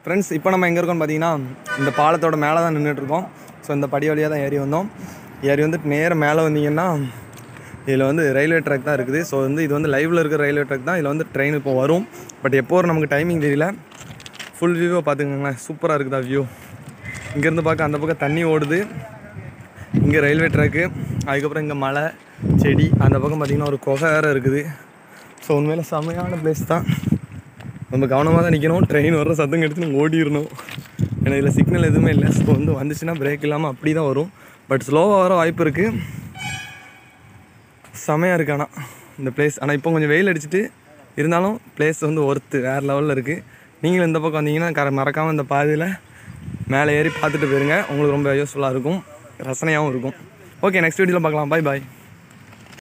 friends இப்போ நம்ம எங்கே இருக்கோம்னு பார்த்தீங்கன்னா இந்த பாலத்தோட மேலே தான் நின்றுட்டு இருக்கோம் ஸோ இந்த படி வழியாக தான் ஏறி வந்தோம் ஏறி வந்துட்டு நேராக மேலே வந்தீங்கன்னா இதில் வந்து ரயில்வே ட்ராக் தான் இருக்குது ஸோ வந்து இது வந்து லைவில் இருக்கிற ரயில்வே ட்ராக் தான் இதில் வந்து ட்ரெயின் இப்போ வரும் பட் எப்போ வரும் நமக்கு டைமிங் தெரியல ஃபுல் வியூவை பார்த்துக்கோங்களேன் சூப்பராக இருக்குதா வியூ இங்கேருந்து பார்க்க அந்த பக்கம் தண்ணி ஓடுது இங்கே ரயில்வே ட்ராக்கு அதுக்கப்புறம் இங்கே மலை செடி அந்த பக்கம் பார்த்திங்கன்னா ஒரு குகை வேறு இருக்குது ஸோ உண்மையில் செமையான பிளேஸ் தான் நம்ம கவனமாக தான் நிற்கணும் ட்ரெயின் வர்ற சத்தம் கெடுத்து நம்ம ஓடிடணும் ஏன்னா இதில் சிக்னல் எதுவுமே இல்லை ஸோ வந்து வந்துச்சுன்னா பிரேக் இல்லாமல் அப்படி தான் வரும் பட் ஸ்லோவாக வர வாய்ப்பு இருக்குது செமையாக இருக்கு ஆனால் இந்த பிளேஸ் ஆனால் இப்போ கொஞ்சம் வெயில் அடிச்சிட்டு இருந்தாலும் பிளேஸ் வந்து ஒர்த்து வேறு லெவலில் இருக்குது நீங்களும் இந்த பக்கம் வந்தீங்கன்னா கர மறக்காமல் இந்த பாதையில் மேலே ஏறி பார்த்துட்டு போயிருங்க உங்களுக்கு ரொம்ப யூஸ்ஃபுல்லாக இருக்கும் ரசனையாகவும் இருக்கும் ஓகே நெக்ஸ்ட் வீடியோவில் பார்க்கலாம் பை பாய்